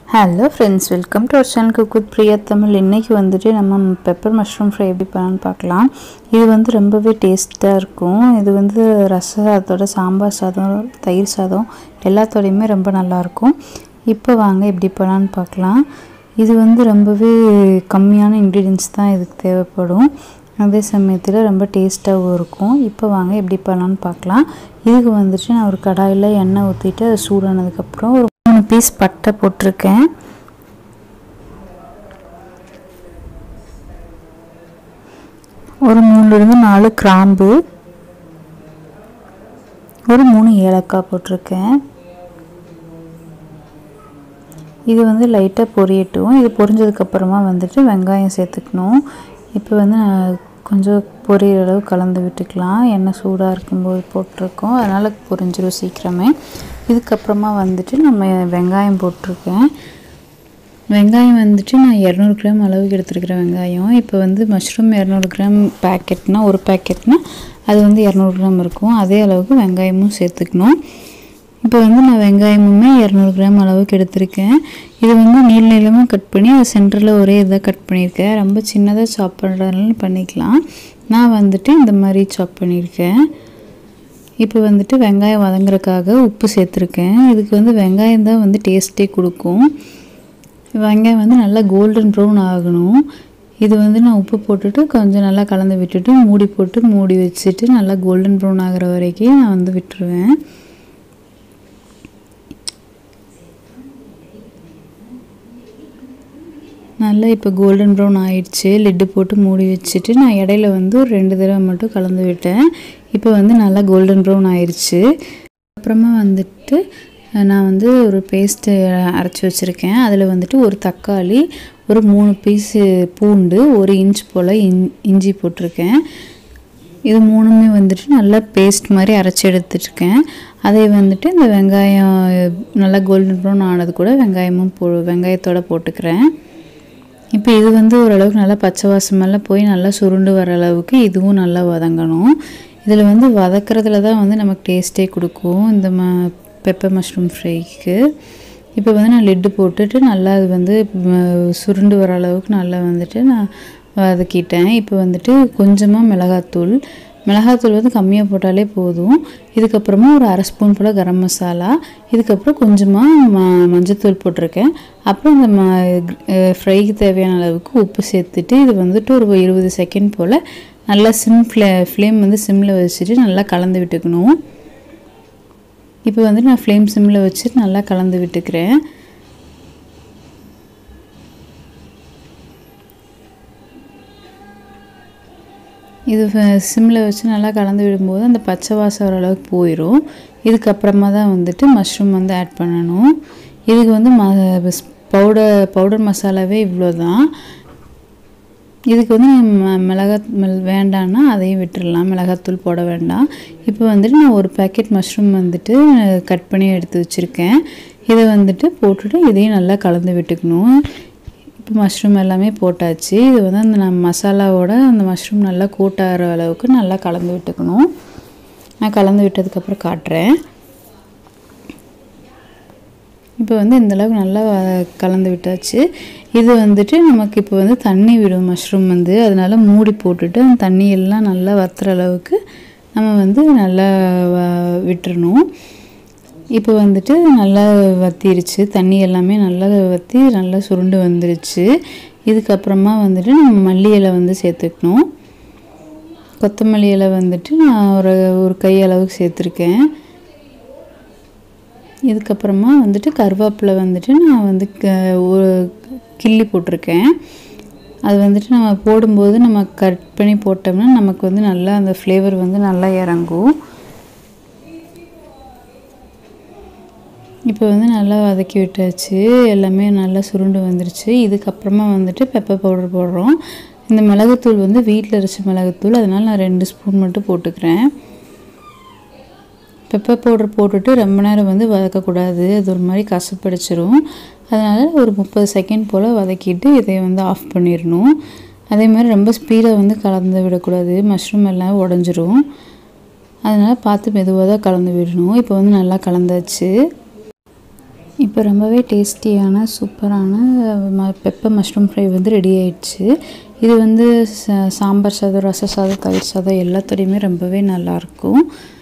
hello friends welcome to our channel cook with Priya Tamil இன்றைக்கி வந்துட்டு நம்ம பெப்பர் மஷ்ரூம் ஃப்ரை எப்படி பண்ணலான்னு பார்க்கலாம் இது வந்து ரொம்பவே டேஸ்ட்டாக இருக்கும் இது வந்து ரச சாதத்தோட சாம்பார் சாதம் தயிர் சாதம் எல்லாத்தோடையுமே ரொம்ப நல்லாயிருக்கும் இப்போ வாங்க எப்படி பண்ணலான்னு பார்க்கலாம் இது வந்து ரொம்பவே கம்மியான இன்க்ரீடியன்ஸ் தான் இதுக்கு தேவைப்படும் அதே சமயத்தில் ரொம்ப டேஸ்ட்டாகவும் இருக்கும் இப்போ வாங்க எப்படி பண்ணலான்னு பார்க்கலாம் இதுக்கு வந்துட்டு நான் ஒரு கடாயில் எண்ணெய் ஊற்றிட்டு அது சூடானதுக்கப்புறம் ஒரு மூணு பீஸ் பட்டை போட்டிருக்கேன் ஒரு மூணுலேருந்து நாலு கிராம்பு ஒரு மூணு ஏலக்காய் போட்டிருக்கேன் இது வந்து லைட்டாக பொரியட்டும் இது பொரிஞ்சதுக்கப்புறமா வந்துட்டு வெங்காயம் சேர்த்துக்கணும் இப்போ வந்து நான் கொஞ்சம் பொரியிற அளவு கலந்து விட்டுக்கலாம் எண்ணெய் சூடாக இருக்கும்போது போட்டிருக்கோம் அதனால் பொரிஞ்சிடும் சீக்கிரமே இதுக்கப்புறமா வந்துட்டு நம்ம வெங்காயம் போட்டிருக்கேன் வெங்காயம் வந்துட்டு நான் இரநூறு கிராம் அளவுக்கு எடுத்துருக்கிறேன் வெங்காயம் இப்போ வந்து மஷ்ரூம் இரநூறு கிராம் பேக்கெட்னா ஒரு பேக்கெட்னா அது வந்து இரநூறு கிராம் இருக்கும் அதே அளவுக்கு வெங்காயமும் சேர்த்துக்கணும் இப்போ வந்து நான் வெங்காயமுமே இரநூறு கிராம் அளவுக்கு எடுத்திருக்கேன் இது வந்து நீள நீளமாக கட் பண்ணி அது சென்டரில் ஒரே இதாக கட் பண்ணியிருக்கேன் ரொம்ப சின்னதாக சாப் பண்ணுறதுனால பண்ணிக்கலாம் நான் வந்துட்டு இந்த மாதிரி சாப் பண்ணியிருக்கேன் இப்போ வந்துட்டு வெங்காயம் வதங்குறதுக்காக உப்பு சேர்த்துருக்கேன் இதுக்கு வந்து வெங்காயம் தான் வந்து டேஸ்ட்டே கொடுக்கும் வெங்காயம் வந்து நல்லா கோல்டன் ப்ரௌன் ஆகணும் இது வந்து நான் உப்பு போட்டுட்டு கொஞ்சம் நல்லா கலந்து விட்டுட்டு மூடி போட்டு மூடி வச்சுட்டு நல்லா கோல்டன் ப்ரௌன் ஆகிற வரைக்கும் நான் வந்து விட்டுருவேன் நல்லா இப்போ கோல்டன் ப்ரௌன் ஆயிடுச்சு லிட்டு போட்டு மூடி வச்சுட்டு நான் இடையில வந்து ஒரு ரெண்டு தடவை மட்டும் கலந்து விட்டேன் இப்போ வந்து நல்லா கோல்டன் ப்ரௌன் ஆயிடுச்சு அப்புறமா வந்துட்டு நான் வந்து ஒரு பேஸ்ட்டு அரைச்சி வச்சுருக்கேன் அதில் வந்துட்டு ஒரு தக்காளி ஒரு மூணு பீஸு பூண்டு ஒரு இன்ச் போல் இன் இஞ்சி போட்டிருக்கேன் இது மூணுமே வந்துட்டு நல்லா பேஸ்ட் மாதிரி அரைச்சி எடுத்துட்ருக்கேன் அதை வந்துட்டு இந்த வெங்காயம் நல்லா கோல்டன் ப்ரௌன் ஆனது கூட வெங்காயமும் போ வெங்காயத்தோடு போட்டுக்கிறேன் இப்போ இது வந்து ஓரளவுக்கு நல்லா பச்சை வாசமெல்லாம் போய் நல்லா சுருண்டு வர அளவுக்கு இதுவும் நல்லா வதங்கணும் இதில் வந்து வதக்கிறதுல தான் வந்து நமக்கு டேஸ்ட்டே கொடுக்கும் இந்த ம பெப்பர் மஷ்ரூம் ஃப்ரைக்கு இப்போ வந்து நான் லெட்டு போட்டுட்டு நல்லா அது வந்து சுருண்டு வர அளவுக்கு நல்லா வந்துட்டு நான் வதக்கிட்டேன் இப்போ வந்துட்டு கொஞ்சமாக மிளகாத்தூள் மிளகாத்தூள் வந்து கம்மியாக போட்டாலே போதும் இதுக்கப்புறமா ஒரு அரை ஸ்பூன் போல் கரம் மசாலா இதுக்கப்புறம் கொஞ்சமாக ம மஞ்சத்தூள் போட்டிருக்கேன் அப்புறம் இந்த ம ஃப்ரைக்கு தேவையான அளவுக்கு உப்பு சேர்த்துட்டு இது வந்துட்டு ஒரு இருபது செகண்ட் போல் நல்லா சிம் ஃப்ளே ஃப்ளேம் வந்து சிம்மில் வச்சுட்டு நல்லா கலந்து விட்டுக்கணும் இப்போ வந்துட்டு நான் ஃப்ளேம் சிம்மில் வச்சுட்டு நல்லா கலந்து விட்டுக்கிறேன் இது சிம்மில் வச்சு நல்லா கலந்து விடும்போது அந்த பச்சை வாசம் ஓரளவுக்கு போயிடும் இதுக்கப்புறமா தான் வந்துட்டு மஷ்ரூம் வந்து ஆட் பண்ணணும் இதுக்கு வந்து ம பவுடர் பவுடர் மசாலாவே இவ்வளோ தான் இதுக்கு வந்து ம மிளகாத் வேண்டான்னா அதையும் விட்டுடலாம் மிளகாத்தூள் போட வேண்டாம் இப்போ வந்துட்டு நான் ஒரு பேக்கெட் மஷ்ரூம் வந்துட்டு கட் பண்ணி எடுத்து வச்சுருக்கேன் இதை வந்துட்டு போட்டுட்டு இதையும் நல்லா கலந்து விட்டுக்கணும் இப்போ மஷ்ரூம் எல்லாமே போட்டாச்சு இது வந்து அந்த நம்ம மசாலாவோட அந்த மஷ்ரூம் நல்லா கூட்டாகிற அளவுக்கு நல்லா கலந்து விட்டுக்கணும் நான் கலந்து விட்டதுக்கப்புறம் காட்டுறேன் இப்போ வந்து இந்தளவுக்கு நல்லா கலந்து விட்டாச்சு இது வந்துட்டு நமக்கு இப்போ வந்து தண்ணி விடும் மஷ்ரூம் வந்து அதனால் மூடி போட்டுட்டு அந்த தண்ணியெல்லாம் நல்லா வத்துற அளவுக்கு நம்ம வந்து நல்லா விட்டுறணும் இப்போ வந்துட்டு நல்லா வத்திருச்சு தண்ணி எல்லாமே நல்லா வற்றி நல்லா சுருண்டு வந்துருச்சு இதுக்கப்புறமா வந்துட்டு நம்ம மல்லி இலை வந்து சேர்த்துக்கணும் கொத்தமல்லி இலை வந்துட்டு நான் ஒரு ஒரு கை அளவுக்கு சேர்த்துருக்கேன் இதுக்கப்புறமா வந்துட்டு கருவேப்பிலை வந்துட்டு நான் வந்து க ஒரு கிள்ளி போட்டிருக்கேன் அது வந்துட்டு நம்ம போடும்போது நம்ம கட் பண்ணி போட்டோம்னா நமக்கு வந்து நல்லா அந்த ஃப்ளேவர் வந்து நல்லா இறங்கும் இப்போ வந்து நல்லா வதக்கி விட்டாச்சு எல்லாமே நல்லா சுருண்டு வந்துருச்சு இதுக்கப்புறமா வந்துட்டு பெப்பர் பவுடர் போடுறோம் இந்த மிளகுத்தூள் வந்து வீட்டில் அரைச்ச மிளகுத்தூள் அதனால் நான் ரெண்டு ஸ்பூன் மட்டும் போட்டுக்கிறேன் பெப்பர் பவுடர் போட்டுட்டு ரொம்ப நேரம் வந்து வதக்கக்கூடாது அது ஒரு மாதிரி கசப்படிச்சிரும் அதனால் ஒரு முப்பது செகண்ட் போல் வதக்கிட்டு இதை வந்து ஆஃப் பண்ணிடணும் அதே மாதிரி ரொம்ப ஸ்பீடாக வந்து கலந்து விடக்கூடாது மஷ்ரூம் எல்லாம் உடஞ்சிரும் அதனால் பார்த்து மெதுவாக தான் கலந்து விடணும் இப்போ வந்து நல்லா கலந்தாச்சு இப்போ ரொம்பவே டேஸ்டியான சூப்பரான ம பெப்பர் மஷ்ரூம் ஃப்ரை வந்து ரெடி ஆயிடுச்சு இது வந்து ச- சாம்பார் சாதம் ரச சாதம் தயிர் சாதம் எல்லாத்தோடையுமே ரொம்பவே நல்லாயிருக்கும்